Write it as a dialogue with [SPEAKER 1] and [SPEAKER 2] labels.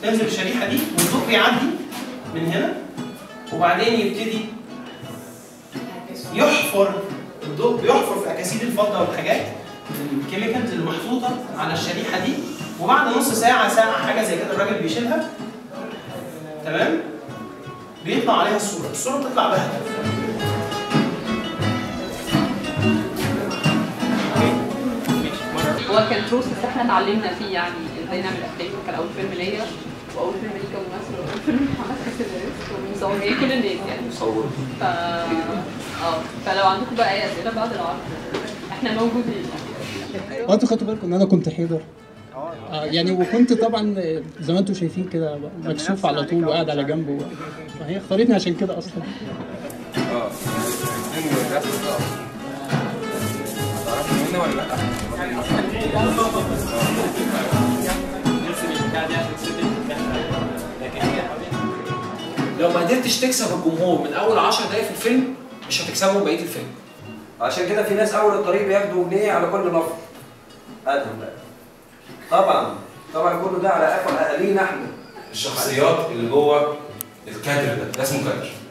[SPEAKER 1] تنزل الشريحه دي والضوء بيعدي من هنا وبعدين يبتدي يحفر الضوء بيحفر في اكاسيد الفضه والحاجات الكيميكالز اللي محطوطه على الشريحه دي وبعد نص ساعه ساعه حاجه زي كده الراجل بيشيلها تمام بيطلع عليها الصوره الصوره بتطلع بهته
[SPEAKER 2] هو كان بروسس احنا اتعلمنا فيه يعني ازاي نعمل افلام كان اول فيلم ليا واول فيلم ليا كممثل واول فيلم محمد كسيناريست ومصور كل الناس يعني
[SPEAKER 3] مصور
[SPEAKER 2] ف اه فلو عندكم بقى اي اسئله بعد العرض احنا موجودين
[SPEAKER 4] هو انتوا خدتوا بالكم ان انا كنت حيدر آه يعني وكنت طبعا آه، زي ما انتوا شايفين كده مكسوف على طول وقاعد على جنبه فهي اختارتني عشان كده اصلا
[SPEAKER 3] اه فيلم الرسم ده تعرفوا منه ولا لا؟
[SPEAKER 5] لو ما قدرتش تكسب الجمهور من اول 10 دقايق في الفيلم مش هتكسبهم بقيه الفيلم
[SPEAKER 6] عشان كده في ناس اول الطريق بياخدوا جنيه على كل نفر ادهم بقى طبعا طبعا كله ده على قفا اهالينا احنا
[SPEAKER 7] الشخصيات اللي جوه الكادر ده ده اسمه كادر